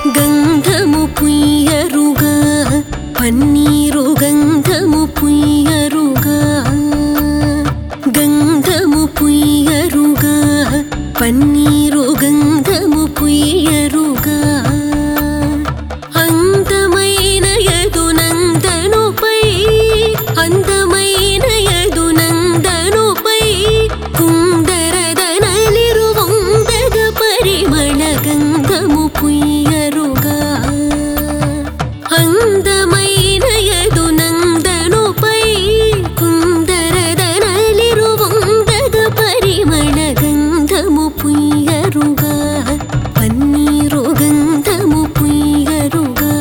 గంధము పుయ్యరుగా పన్నీరు గంధము పుయ్యరుగా గంధము పుయ్యరుగా పన్నీరు గంధము పుయ్యరుగా అందమైన యదునందనుపై అందమైన యదునందనుపై కుందరదనలిరువందగ పరిమళ గంధము పుయ్యరుగా అందమైన యదునందనుపై కుందరదనలిరువందగ పరిమళ గంధము పుయ్యరుగా పన్నీరు గంధము పుయ్యరుగా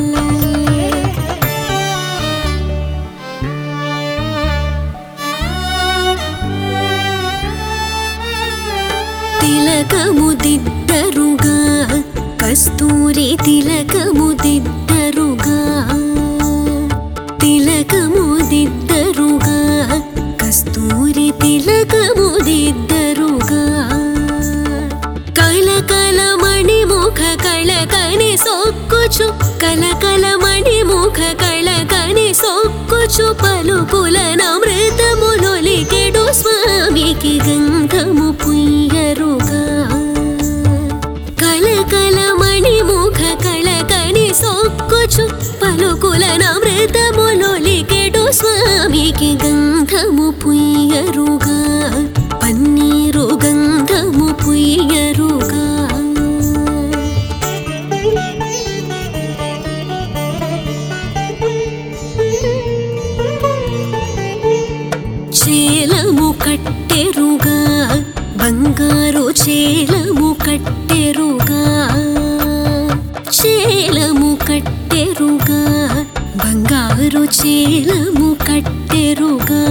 తిలకము దిద్దరుగా కస్తూరి తిలకము దిద్దరుగా తిలకము దిద్దరుగా కస్తూరి తిలకము దిద్దరుగా కలకల మణిముఖ కళకని సొక్కుచు కలకల మణిముఖ కళకని సొక్కుచు పలుకుల నమృతములొలికెడు స్వామికి గంధము పుయ్యరుగా కలకల మణిముఖ కళకని సొక్కుచు పలుకుల నమృతములొలికెడు స్వామికి గంధము పుయ్యరుగా పన్నీరు గంధము పుయ్యరుగా చేలము కట్టెరుగా బంగారు చేలము కట్టెరుగా చేలము కట్టెరుగా బంగారు చేలము కట్టెరుగా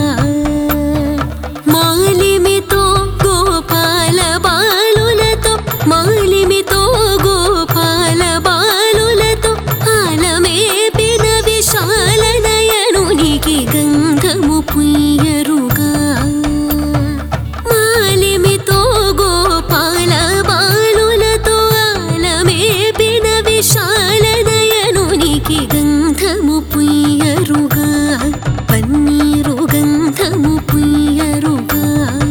మాలిమితో గోపాల బాలులతో మాలిమితో గోపాల బాలులతో ఆలమేపిన విశాల నయనునికి గంధము పుయ్యరుగా మాలిమితో గోపాల బాలులతో ఆలమేపిన విశాల నయనునికి గంధము పుయ్యరుగా పన్నీరు గంధము పుయ్యరుగా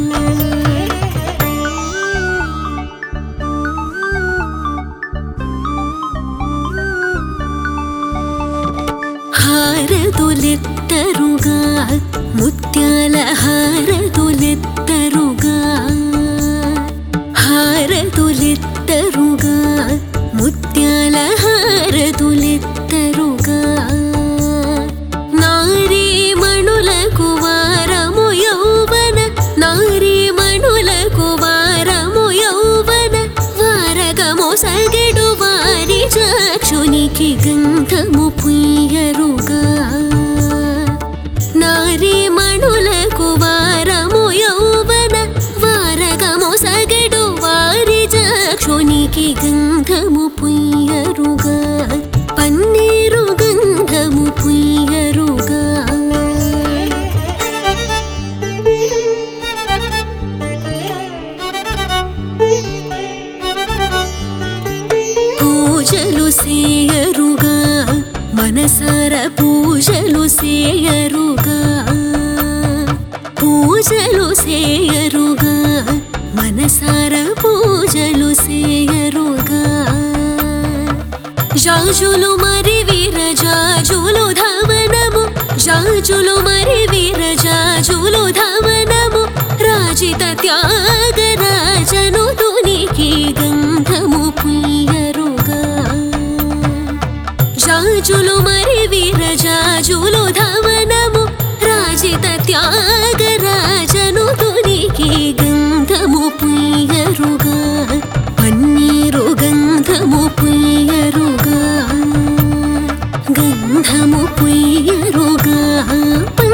హారదులెత్తరుగా ముత్యాల హారదులెత్తరుగా హారదులెత్తరుగా ముత్యాల హారదులెత్తరుగా నారీమణులకు వారము యౌవన నారీమణులకు వారము యౌవన వారగము సగడు వారి చాక్షునికి గంధము పుయ్యరుగా నారీమణులకు వారము యౌవన వారగము సగడు వారి చాక్షునికి గంధము పుయ్యరుగా పన్నీరు గంధము పుయ్యరుగా పూజలు సేయరుగా మనసార పూజలు సేయరుగా పూజలు సేయరుగా మనసార పూజలు సేయరుగా జాజులు మరి వీర జాజులు ధవనము జాజులు మరి వీర జాజులు ధవనము రాజిత త్యాగరాజను తునికి గంధము పుయ్యరుగా జాజులు మరి వీర జాజులు ధవనము రాజిత త్యాగరాజను తునికి గంధము పుయ్యరుగా పన్నీరు గంధము పుయ్యరుగా గంధము పుయ్యరుగా